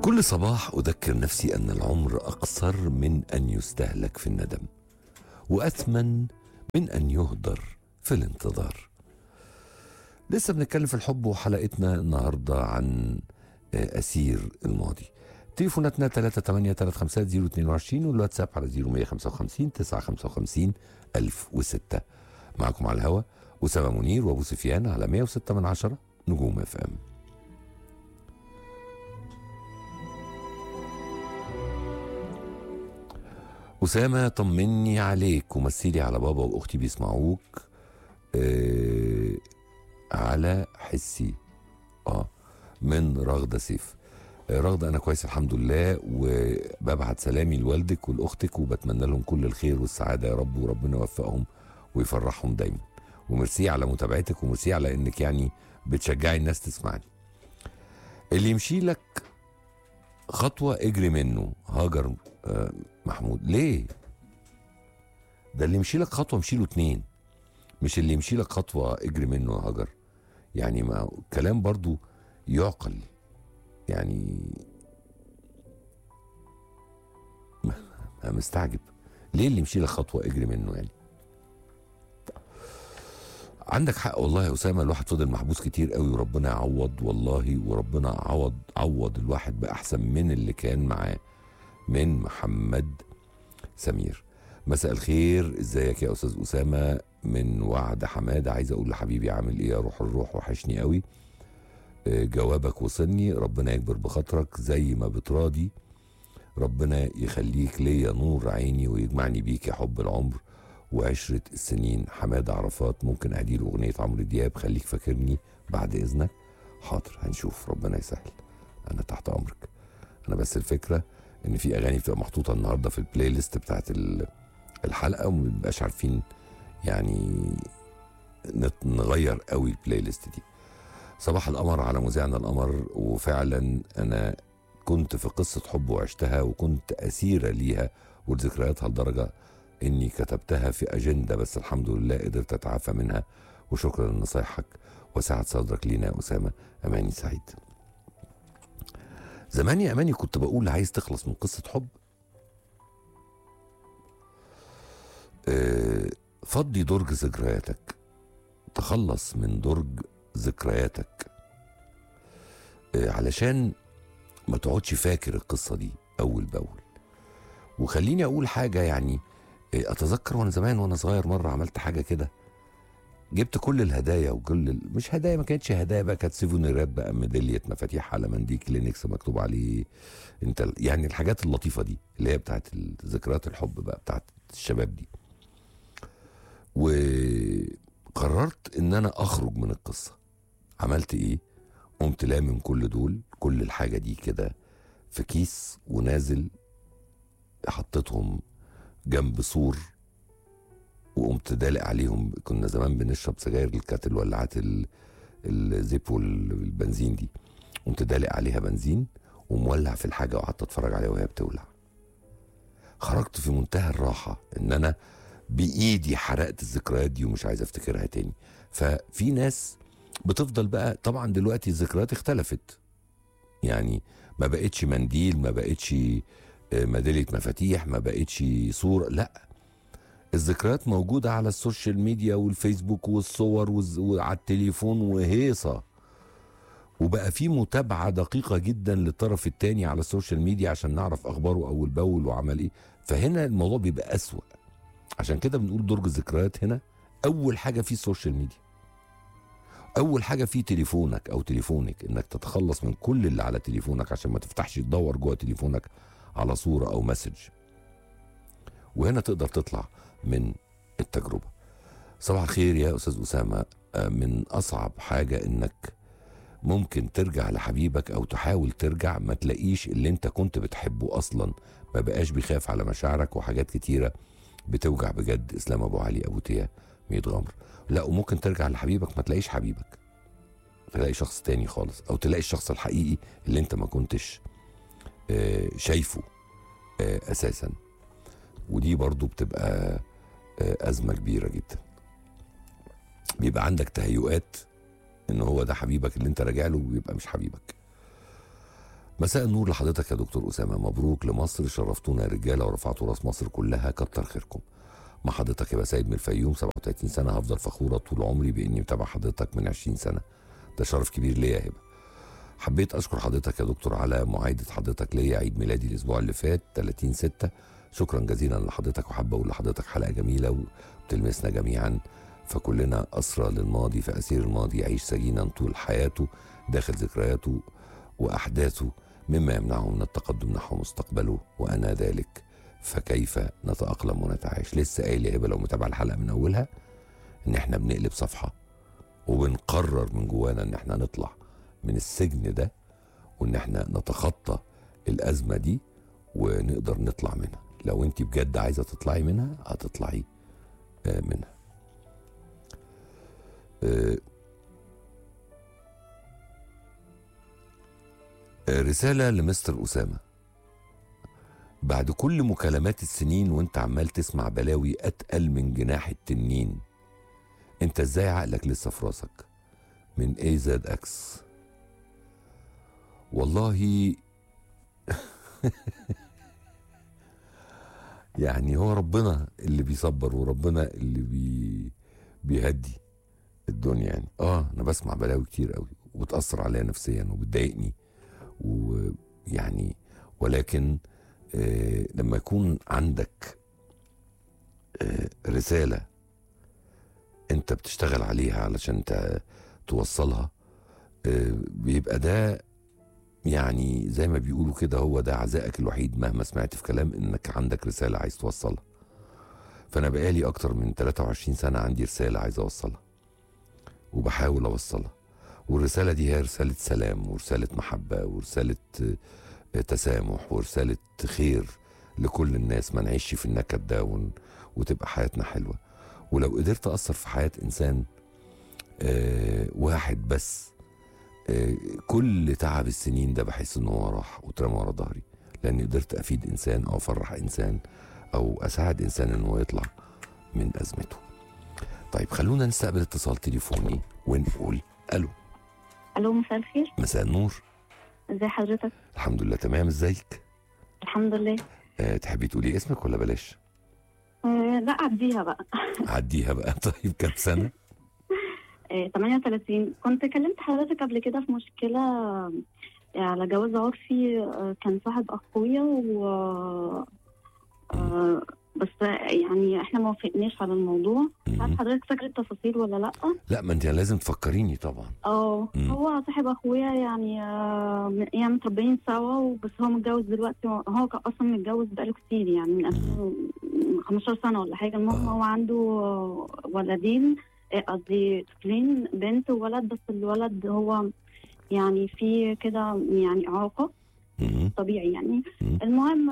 كل صباح أذكر نفسي أن العمر أقصر من أن يستهلك في الندم وأثمن من أن يهدر في الانتظار لسه بنتكلم في الحب وحلقتنا النهاردة عن آه، أسير الماضي تليفوناتنا 3835022 والواتساب على 0155 955 1006 معكم على الهوا أسامة منير وأبو سفيان على 106 من عشرة نجوم اف ام أسامة طمني عليك ومثلي على بابا وأختي بيسمعوك آه على حسي اه من رغدة سيف آه، رغدة أنا كويس الحمد لله وببعت سلامي لوالدك ولأختك وبتمنى لهم كل الخير والسعادة يا رب وربنا يوفقهم ويفرحهم دايما وميرسي على متابعتك وميرسي على إنك يعني بتشجعي الناس تسمعني اللي يمشي لك خطوة اجري منه هاجر آه، محمود ليه ده اللي يمشي لك خطوة امشي له اتنين مش اللي يمشي لك خطوة اجري منه يا هاجر يعني ما كلام برضو يعقل يعني أنا مستعجب ليه اللي يمشي لك خطوة اجري منه يعني عندك حق والله يا اسامه الواحد فضل محبوس كتير قوي وربنا يعوض والله وربنا عوض عوض الواحد باحسن من اللي كان معاه من محمد سمير مساء الخير ازيك يا استاذ اسامه من وعد حماده عايز اقول لحبيبي عامل ايه يا روح الروح وحشني قوي آه، جوابك وصلني ربنا يكبر بخاطرك زي ما بتراضي ربنا يخليك ليا نور عيني ويجمعني بيك يا حب العمر وعشرة السنين حمادة عرفات ممكن أديله أغنية عمرو دياب خليك فاكرني بعد إذنك حاضر هنشوف ربنا يسهل أنا تحت أمرك أنا بس الفكرة إن في أغاني بتبقى محطوطة النهاردة في البلاي ليست بتاعت ال- الحلقة ومبنبقاش عارفين يعني نت- نغير قوي البلاي ليست دي صباح القمر على مذيعنا القمر وفعلا أنا كنت في قصة حب وعشتها وكنت أسيرة ليها وذكرياتها لدرجة اني كتبتها في اجنده بس الحمد لله قدرت اتعافى منها وشكرا لنصايحك وسعة صدرك لينا يا اسامه اماني سعيد زمان يا اماني كنت بقول عايز تخلص من قصه حب آه، فضي درج ذكرياتك تخلص من درج ذكرياتك آه، علشان ما تقعدش فاكر القصه دي اول باول وخليني اقول حاجه يعني إيه، اتذكر وانا زمان وانا صغير مره عملت حاجه كده جبت كل الهدايا وكل ال... مش هدايا ما كانتش هدايا بقى كانت سيفونيرات بقى ميداليه مفاتيح على منديل كلينكس مكتوب عليه انت ال- يعني الحاجات اللطيفه دي اللي هي بتاعت ال- ذكريات الحب بقى بتاعت الشباب دي وقررت ان انا اخرج من القصه عملت ايه قمت لامم كل دول كل الحاجه دي كده في كيس ونازل حطيتهم جنب سور وقمت دالق عليهم كنا زمان بنشرب سجاير الكاتل ولعات ال- الزيب والبنزين دي قمت دالق عليها بنزين ومولع في الحاجه وقعدت اتفرج عليها وهي بتولع خرجت في منتهى الراحه ان انا بايدي حرقت الذكريات دي ومش عايز افتكرها تاني ففي ناس بتفضل بقى طبعا دلوقتي الذكريات اختلفت يعني ما بقتش منديل ما بقتش آه، ميداليه مفاتيح ما بقتش صوره لا الذكريات موجوده على السوشيال ميديا والفيسبوك والصور والز- وعلى التليفون وهيصه وبقى في متابعه دقيقه جدا للطرف الثاني على السوشيال ميديا عشان نعرف اخباره اول باول وعمل ايه فهنا الموضوع بيبقى اسوأ عشان كده بنقول درج الذكريات هنا اول حاجه فيه السوشيال ميديا اول حاجه فيه تليفونك او تليفونك انك تتخلص من كل اللي على تليفونك عشان ما تفتحش تدور جوه تليفونك على صوره او مسج وهنا تقدر تطلع من التجربه صباح الخير يا استاذ اسامه آه، من اصعب حاجه انك ممكن ترجع لحبيبك او تحاول ترجع ما تلاقيش اللي انت كنت بتحبه اصلا ما بقاش بيخاف على مشاعرك وحاجات كتيره بتوجع بجد اسلام ابو علي ابو تيه ميت غمر لا وممكن ترجع لحبيبك ما تلاقيش حبيبك تلاقي شخص تاني خالص او تلاقي الشخص الحقيقي اللي انت ما كنتش آه، شايفه آه، اساسا ودي برضو بتبقى آه، ازمه كبيره جدا بيبقى عندك تهيؤات ان هو ده حبيبك اللي انت راجع له ويبقى مش حبيبك مساء النور لحضرتك يا دكتور أسامة مبروك لمصر شرفتونا يا رجالة ورفعتوا راس مصر كلها كتر خيركم مع حضرتك يبقى سيد من الفيوم 37 سنة هفضل فخورة طول عمري بإني متابع حضرتك من 20 سنة ده شرف كبير ليا يا هبة حبيت أشكر حضرتك يا دكتور على معايدة حضرتك ليا عيد ميلادي الأسبوع اللي فات 30 6 شكرا جزيلا لحضرتك وحابة أقول لحضرتك حلقة جميلة وبتلمسنا جميعا فكلنا أسرى للماضي فأسير الماضي يعيش سجينا طول حياته داخل ذكرياته وأحداثه مما يمنعه من التقدم نحو مستقبله وأنا ذلك فكيف نتأقلم ونتعايش لسه قايل يا هبة لو متابع الحلقة من أولها إن إحنا بنقلب صفحة وبنقرر من جوانا إن إحنا نطلع من السجن ده وإن إحنا نتخطى الأزمة دي ونقدر نطلع منها لو أنت بجد عايزة تطلعي منها هتطلعي آه، منها آه، آه، رسالة لمستر أسامة بعد كل مكالمات السنين وانت عمال تسمع بلاوي أتقل من جناح التنين انت ازاي عقلك لسه في راسك من اي زد اكس والله يعني هو ربنا اللي بيصبر وربنا اللي بي بيهدي الدنيا يعني اه انا بسمع بلاوي كتير قوي وبتاثر عليا نفسيا وبتضايقني ويعني ولكن آه لما يكون عندك آه رساله انت بتشتغل عليها علشان ت- توصلها آه بيبقى ده يعني زي ما بيقولوا كده هو ده عزائك الوحيد مهما سمعت في كلام انك عندك رساله عايز توصلها فانا بقالي اكتر من 23 سنه عندي رساله عايز اوصلها وبحاول اوصلها والرساله دي هي رساله سلام ورساله محبه ورساله آه، تسامح ورساله خير لكل الناس ما نعيش في النكد ده ون- وتبقى حياتنا حلوه ولو قدرت اثر في حياه انسان آه، واحد بس آه، كل تعب السنين ده بحس ان هو راح واترمى ورا ظهري لاني قدرت افيد انسان او افرح انسان او اساعد انسان ان هو يطلع من ازمته طيب خلونا نستقبل اتصال تليفوني ونقول الو الو مساء الخير مساء النور ازي حضرتك الحمد لله تمام ازيك الحمد لله أه تحبي تقولي اسمك ولا بلاش آه لا عديها بقى عديها بقى طيب كام سنه آه 38 كنت كلمت حضرتك قبل كده في مشكله آه، على جواز عرفي آه كان صاحب اخويا و آه بس يعني احنا ما وافقناش على الموضوع مش عارف مم. حضرتك فاكر التفاصيل ولا لا لا ما انت لازم تفكريني طبعا اه مم. هو صاحب اخويا يعني آه يعني متربيين سوا بس هو متجوز دلوقتي هو كان اصلا متجوز بقاله كتير يعني من 2000 من 15 سنه ولا حاجه المهم آه. هو عنده آه، ولدين آه، قصدي طفلين بنت وولد بس الولد هو يعني في كده يعني اعاقه مم. طبيعي يعني مم. المهم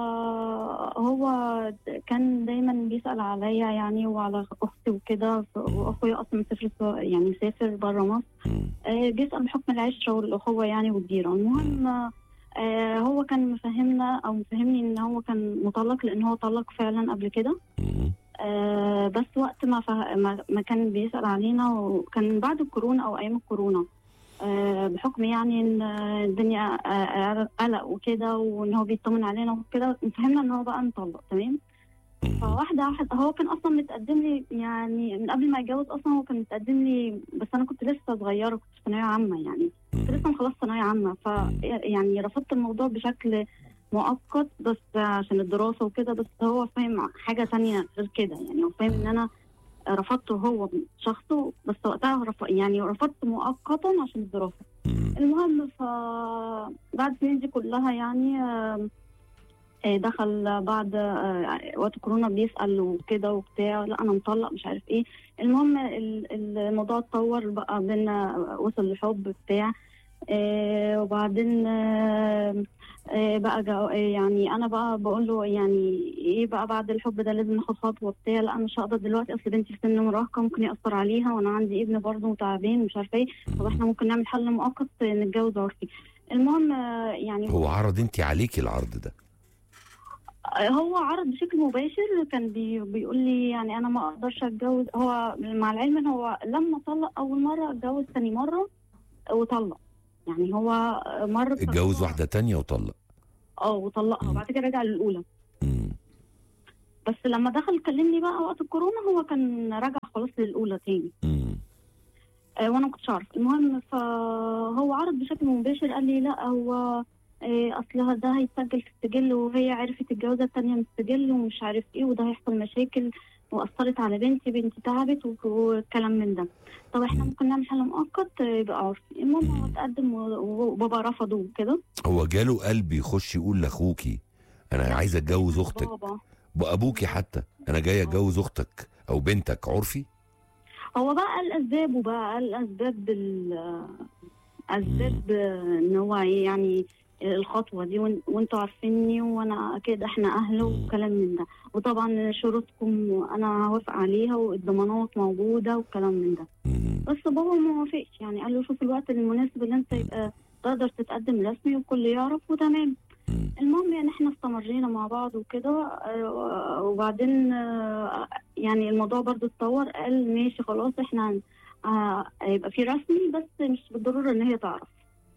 فهو كان دايما بيسأل عليا يعني وعلى أختي وكده ف- وأخويا أصلا مسافر سوا- يعني مسافر بره مصر مم. آه، بيسأل بحكم العشرة والأخوة يعني والديرة المهم آه، هو كان مفهمنا أو مفهمني إن هو كان مطلق لأن هو طلق فعلا قبل كده مم. آه، بس وقت ما, فه... ما ما كان بيسأل علينا وكان بعد الكورونا أو أيام الكورونا آه، بحكم يعني ان آه، الدنيا آه، قلق وكده وان هو بيطمن علينا وكده فهمنا ان هو بقى مطلق تمام مم. فواحده واحده هو كان اصلا متقدم لي يعني من قبل ما يتجوز اصلا هو كان متقدم لي بس انا كنت لسه صغيره كنت في ثانويه عامه يعني كنت مم. لسه مخلصه ثانويه عامه ف يعني رفضت الموضوع بشكل مؤقت بس عشان الدراسه وكده بس هو فاهم حاجه تانية غير كده يعني هو فاهم ان انا رفضته هو شخصه بس وقتها رف... يعني رفضت مؤقتا عشان الدراسه مم. المهم ف بعد السنين دي كلها يعني آم، آه، دخل بعد آه، وقت كورونا بيسأل وكده وبتاع لا أنا مطلق مش عارف إيه المهم ال- الموضوع اتطور بقى بينا وصل لحب بتاع آه، وبعدين آه، آه، بقى جا- يعني انا بقى بقول له يعني ايه بقى بعد الحب ده لازم ناخد خطوه بتاع لا انا مش هقدر دلوقتي اصل بنتي في سن مراهقه ممكن ياثر عليها وانا عندي ابن برضه وتعبان مش عارفه ايه طب احنا ممكن نعمل حل مؤقت نتجوز عرفي المهم آه، يعني هو عرض انت عليكي العرض ده هو عرض بشكل مباشر كان بي بيقول لي يعني انا ما اقدرش اتجوز هو مع العلم ان هو لما طلق اول مره اتجوز ثاني مره وطلق يعني هو مر اتجوز بتجربة- واحده تانية وطلق اه وطلقها مم. وبعد كده رجع للاولى مم. بس لما دخل كلمني بقى وقت الكورونا هو كان راجع خلاص للاولى تاني مم. آه وانا ما كنتش اعرف المهم فهو عرض بشكل مباشر قال لي لا هو آه اصلها ده هيتسجل في السجل وهي عرفت الجوازه التانيه من السجل ومش عارف ايه وده هيحصل مشاكل واثرت على بنتي بنتي تعبت و- والكلام من ده طب احنا مم. ممكن نعمل حل مؤقت آه، يبقى عرفي المهم هو مم. اتقدم و- وبابا رفضه وكده هو جاله قلب يخش يقول لاخوكي انا عايز اتجوز اختك بابا وابوكي حتى انا جاي اتجوز اختك او بنتك عرفي هو بقى قال اسبابه بقى قال اسباب ال اسباب ان هو يعني الخطوه دي وإن- وانتوا عارفيني وانا اكيد احنا اهله مم. وكلام من ده وطبعا شروطكم انا هوافق عليها والضمانات موجوده وكلام من ده مم. بس بابا ما وافقش يعني قال له شوف الوقت المناسب اللي انت يبقى تقدر تتقدم رسمي والكل يعرف وتمام مم. المهم يعني احنا استمرينا مع بعض وكده آه، وبعدين آه، يعني الموضوع برضو اتطور قال ماشي خلاص احنا هن- آه، هيبقى في رسمي بس مش بالضرورة ان هي تعرف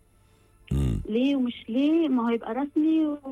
مم. ليه ومش ليه ما هو هيبقى رسمي و...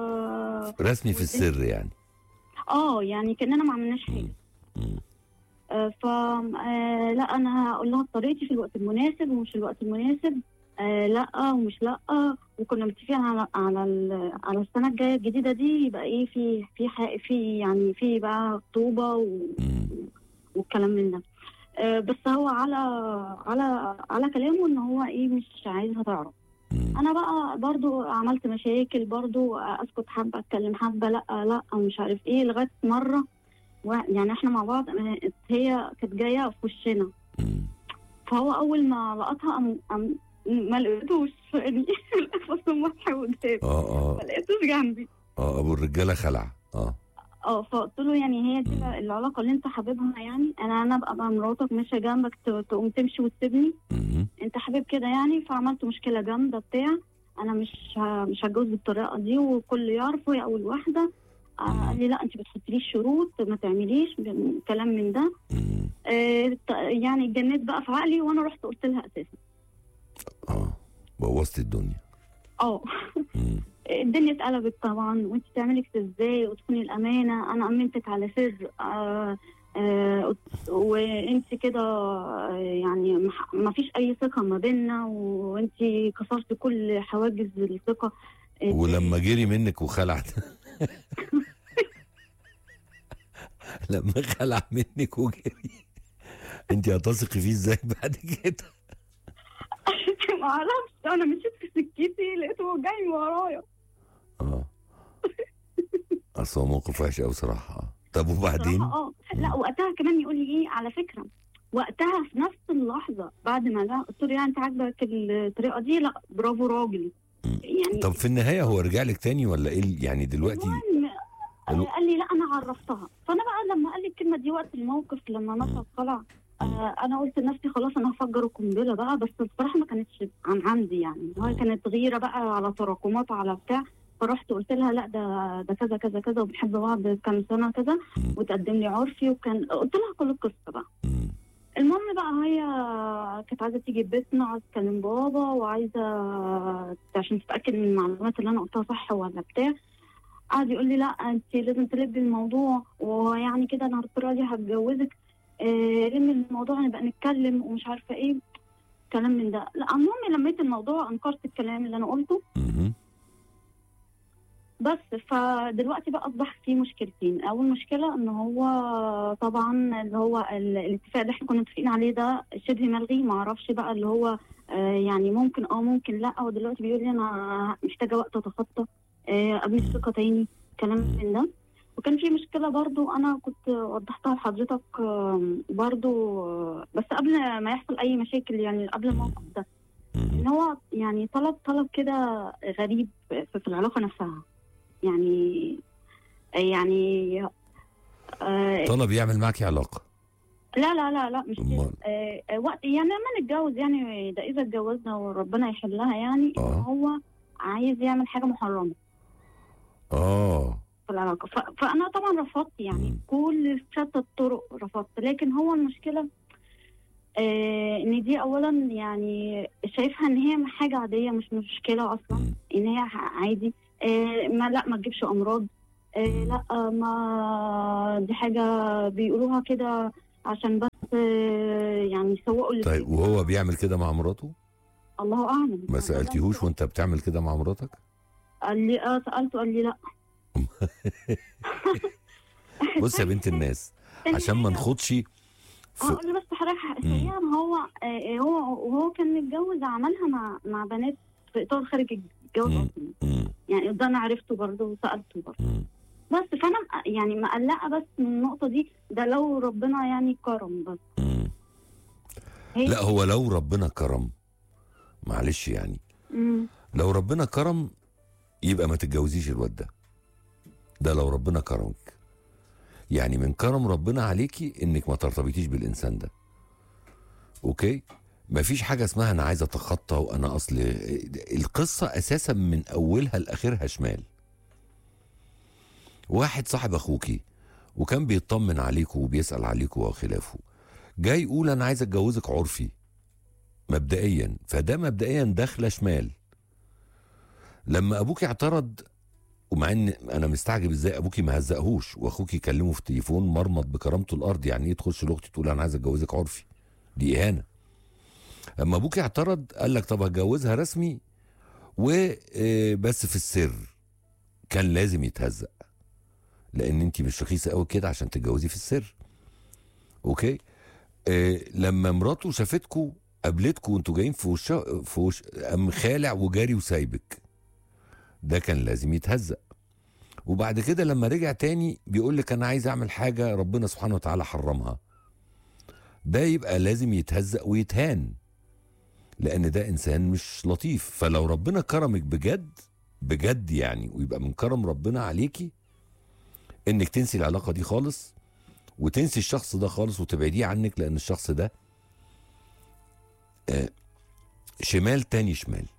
رسمي في السر يعني اه يعني كاننا ما عملناش حاجة مم. مم. آه، ف آه، لا انا هقول لها بطريقتي في الوقت المناسب ومش الوقت المناسب آه لا ومش لا وكنا متفقين على على ال- على السنه الجايه الجديده دي يبقى ايه في في حق في يعني في بقى خطوبه و- مم. والكلام من ده آه بس هو على على على كلامه ان هو ايه مش عايزها تعرف مم. انا بقى برضو عملت مشاكل برضو اسكت حبه اتكلم حبه لا لا مش عارف ايه لغايه مره و- يعني احنا مع بعض آه، هي كانت جايه في وشنا مم. فهو اول ما لقطها أم أم ما لقيتوش يعني لقيت مسح قدام اه اه ما لقيتوش جنبي اه ابو الرجاله خلع اه اه فقلت له يعني هي دي مم. العلاقه اللي انت حاببها يعني انا انا ابقى بقى مراتك ماشيه جنبك ت- تقوم تمشي وتسيبني مم. انت حابب كده يعني فعملت مشكله جامده بتاع انا مش ه- مش هتجوز بالطريقه دي وكل يعرف وهي اول واحده آه، قال لي لا انت بتحطليش شروط ما تعمليش كلام من ده مم. آه، ت- يعني اتجنيت بقى في عقلي وانا رحت قلت لها اساسا اه بوظت الدنيا اه مم. الدنيا اتقلبت طبعا وانت تعملي كده ازاي وتكوني الامانه انا امنتك على سر آه آه وانت كده آه، يعني مح- ما فيش اي ثقه ما بيننا وانت كسرت كل حواجز الثقه آه، ولما جري منك وخلعت لما خلع منك وجري انت هتثقي فيه ازاي بعد كده ما اعرفش انا مشيت في سكتي لقيته جاي ورايا اه اصل هو موقف وحش قوي صراحه آه. طب وبعدين بصراحة اه لا وقتها كمان يقول لي ايه على فكره وقتها في نفس اللحظه بعد ما لا قلت له يعني انت عاجبك الطريقه دي لا برافو راجل مم. يعني طب في النهايه هو رجع لك تاني ولا ايه ال- يعني دلوقتي المهم الو- آه، قال لي لا انا عرفتها فانا بقى لما قال لي الكلمه دي وقت الموقف لما مثلا طلع آه انا قلت لنفسي خلاص انا هفجر القنبله بقى بس بصراحه ما كانتش عن عندي يعني هي كانت غيره بقى على تراكمات على بتاع فرحت قلت لها لا ده ده كذا كذا كذا وبنحب بعض كام سنه كذا مم. وتقدم لي عرفي وكان قلت لها كل القصه بقى مم. المهم بقى هي كانت عايزه تيجي بيتنا عايزه تكلم بابا وعايزه عشان تتاكد من المعلومات اللي انا قلتها صح ولا بتاع قعد يقول لي لا انت لازم تلبي الموضوع ويعني كده انا بالطريقه دي هتجوزك آه لم الموضوع نبقى نتكلم ومش عارفه ايه كلام من ده لا المهم لميت الموضوع انكرت الكلام اللي انا قلته مم. بس فدلوقتي بقى اصبح في مشكلتين اول مشكله ان هو طبعا اللي هو ال- الاتفاق اللي احنا كنا متفقين عليه ده شبه ملغي ما اعرفش بقى اللي هو آه يعني ممكن اه ممكن لا هو دلوقتي بيقول لي انا محتاجه وقت اتخطى آه ابني الثقه تاني كلام من ده وكان في مشكله برضو انا كنت وضحتها لحضرتك آم، برضو آه، بس قبل ما يحصل اي مشاكل يعني قبل الموقف ده ان مم. هو يعني طلب طلب كده غريب في في العلاقه نفسها يعني يعني آه طلب يعمل معك علاقه لا لا لا لا مش كده امال آه آه، وقت يعني لما نتجوز يعني ده اذا اتجوزنا وربنا يحلها يعني إن آه. هو عايز يعمل حاجه محرمه اه في العلاقه ف... فانا طبعا رفضت يعني مم. كل شتى الطرق رفضت لكن هو المشكله آه ان دي اولا يعني شايفها ان هي حاجه عاديه مش مشكله اصلا مم. ان هي عادي آه ما لا ما تجيبش امراض آه مم. لا ما دي حاجه بيقولوها كده عشان بس آه يعني يسوقوا للبيت. طيب وهو بيعمل كده مع مراته الله اعلم ما سالتيهوش وانت بتعمل كده مع مراتك قال لي اه سالته قال لي لا بص يا بنت الناس عشان ما نخوضش اه في قول لي بس حضرتك سريعا هو آه هو وهو كان متجوز عملها مع مع بنات في اطار خارج الجواز مم. اصلا مم. يعني ده انا عرفته برضه وسالته برضه مم. بس فانا م- يعني مقلقه بس من النقطه دي ده لو ربنا يعني كرم بس مم. هي لا هو لو ربنا كرم معلش يعني مم. لو ربنا كرم يبقى ما تتجوزيش الواد ده ده لو ربنا كرمك يعني من كرم ربنا عليكي انك ما ترتبطيش بالانسان ده اوكي مفيش حاجه اسمها انا عايز اتخطى وانا اصل القصه اساسا من اولها لاخرها شمال واحد صاحب اخوكي وكان بيطمن عليكوا وبيسال عليكوا وخلافه جاي يقول انا عايز اتجوزك عرفي مبدئيا فده مبدئيا داخله شمال لما ابوكي اعترض ومع ان انا مستعجب ازاي ابوكي ما هزقهوش واخوكي يكلمه في التليفون مرمط بكرامته الارض يعني ايه تخش لاختي تقول انا عايز اتجوزك عرفي دي اهانه اما ابوكي اعترض قال لك طب هتجوزها رسمي وبس في السر كان لازم يتهزق لان انت مش رخيصه قوي كده عشان تتجوزيه في السر اوكي آه لما مراته شافتكوا قابلتكوا وانتوا جايين في وشها في وش قام خالع وجاري وسايبك ده كان لازم يتهزق وبعد كده لما رجع تاني بيقول لك انا عايز اعمل حاجه ربنا سبحانه وتعالى حرمها ده يبقى لازم يتهزق ويتهان لان ده انسان مش لطيف فلو ربنا كرمك بجد بجد يعني ويبقى من كرم ربنا عليكي انك تنسي العلاقه دي خالص وتنسي الشخص ده خالص وتبعديه عنك لان الشخص ده آه، شمال تاني شمال